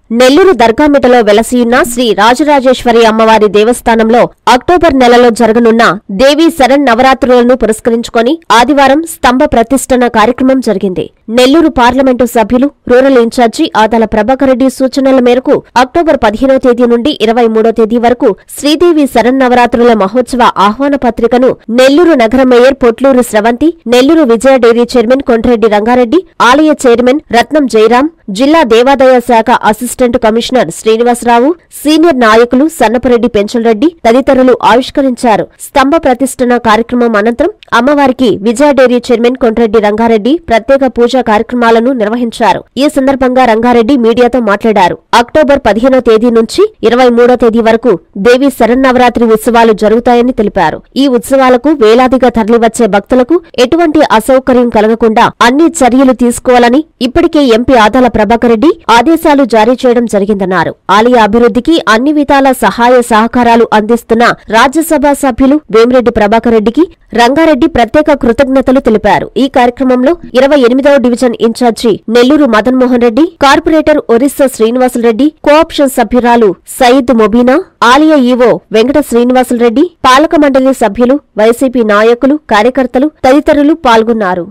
నెల్లూరు దర్గామిటలో వెలసియున్న శ్రీ రాజరాజేశ్వరి అమ్మవారి దేవస్థానంలో అక్టోబర్ నెలలో జరగనున్న దేవీ శరణ్ నవరాత్రులను పురస్కరించుకొని ఆదివారం స్తంభ ప్రతిష్టన కార్యక్రమం జరిగింది నెల్లూరు పార్లమెంటు సభ్యులు రూరల్ ఇన్ఛార్జి ఆదాల ప్రభాకర్ రెడ్డి సూచనల మేరకు అక్టోబర్ పదిహేనో తేదీ నుండి ఇరవై మూడో తేదీ వరకు శ్రీదేవి శరణ్ నవరాత్రుల మహోత్సవ ఆహ్వాన పత్రికను నెల్లూరు నగర mayor Potluru Sravanthi Nellore Vijaya dairy chairman Kondreddy Rangareddy ఆలయ చైర్మన్ రత్నం జయరాం జిల్లా దేవాదాయ శాఖ అసిస్టెంట్ కమిషనర్ శ్రీనివాసరావు సీనియర్ నాయకులు సన్నపరెడ్డి పెంచలరెడ్డి తదితరులు ఆవిష్కరించారు స్తంభ ప్రతిష్టన కార్యక్రమం అనంతరం అమ్మవారికి విజయ డైరీ చైర్మన్ కొండ్రెడ్డి రంగారెడ్డి ప్రత్యేక పూజా కార్యక్రమాలను నిర్వహించారు ఈ సందర్భంగా రంగారెడ్డి మీడియాతో మాట్లాడారు అక్టోబర్ పదిహేనో తేదీ నుంచి ఇరవై మూడో తేదీ వరకు దేవి శరన్నవరాత్రి ఉత్సవాలు జరుగుతాయని తెలిపారు ఈ ఉత్సవాలకు వేలాదిగా తరలివచ్చే భక్తులకు ఎటువంటి అసౌకర్యం కలగకుండా అన్ని చర్యలు తీసుకోవాలని ఇప్పటికే ఎంపీ ఆదాల ప్రభాకర్ రెడ్డి ఆదేశాలు జారీ చేయడం జరిగిందన్నారు ఆలయ అభివృద్ధికి అన్ని విధాల సహాయ సహకారాలు అందిస్తున్న రాజ్యసభ సభ్యులు వేమిరెడ్డి ప్రభాకర్ రెడ్డికి రంగారెడ్డి ప్రత్యేక కృతజ్ఞతలు తెలిపారు ఈ కార్యక్రమంలో ఇరవై ఎనిమిదవ division incharge Nellore Madan Mohan Reddy corporator Orissa Srinivasulareddy cooption సభ్యురాలు సయీద్ మొబీనా ఆలయ ఈవో వెంకట శ్రీనివాసులరెడ్డి పాలక మండలి సభ్యులు వైసీపీ నాయకులు కార్యకర్తలు తదితరులు పాల్గొన్నారు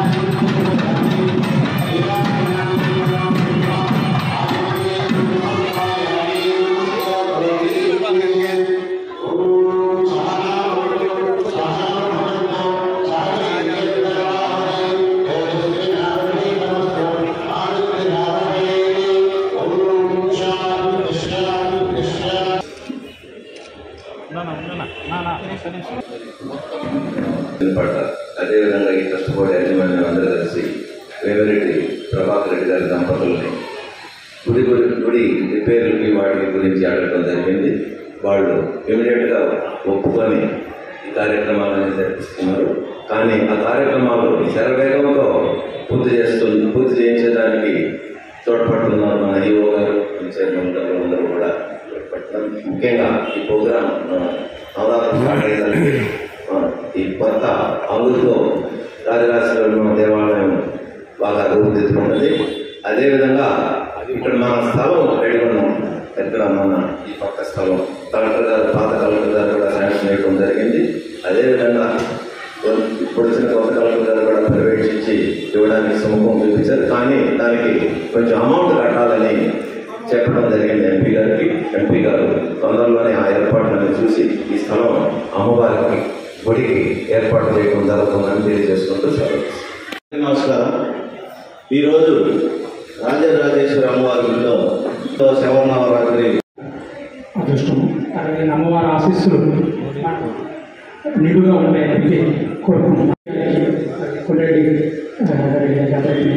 పడ్డారు అదేవిధంగా ఈ కష్టపడి యజమాని అందరూ కలిసి వేమిరెడ్డి ప్రభాకర్ రెడ్డి గారి దంపతుల్ని గుడి గుడి గుడి రిపేర్లకి వాటి గురించి అడగడం జరిగింది వాళ్ళు ఇమీడియట్గా ఒప్పుకొని ఈ కార్యక్రమాలను జరిపిస్తున్నారు కానీ ఆ కార్యక్రమాలు శరవేగంతో పూర్తి చేస్తుంది పూర్తి చేయించడానికి తోడ్పడుతున్నారు మన ఈఓ గారు చైర్మన్ గారు అందరూ కూడా తోడ్పడుతున్నారు ముఖ్యంగా ఈ ప్రోగ్రాం నవరాత్రి స్టార్ట్ అయ్యేదానికి ఆ, ఈ కొత్త అమలుతో రాజరాజేశ్వర దేవాలయం బాగా రూపుదిద్దుకున్నది అదేవిధంగా ఇక్కడ మన స్థలం పెట్టుకున్నాం ఎక్కడ మన ఈ పక్క స్థలం కలెక్టర్ గారు పాత కలెక్టర్ గారు కూడా శాంక్షన్ చేయడం జరిగింది అదేవిధంగా ఇప్పుడు వచ్చిన కొత్త కలెక్టర్ గారు కూడా పర్యవేక్షించి ఇవ్వడానికి సుముఖం చూపించారు కానీ దానికి కొంచెం అమౌంట్ కట్టాలని చెప్పడం జరిగింది ఎంపీ గారికి ఎంపీ గారు తొందరలోనే ఆ ఏర్పాట్లను చూసి ఈ స్థలం అమ్మవారికి గుడికి ఏర్పాటు చేయడం జరుగుతుందని తెలియజేసుకుంటూ సెలవు నమస్కారం ఈరోజు రాజరాజేశ్వరి అమ్మవారి గుడిలో శవనవరాత్రి అదృష్టం అలాగే అమ్మవారి ఆశీస్సులు నిడుగా ఉంటాయని కోరుకుంటున్నాను కొల్లేడి గారికి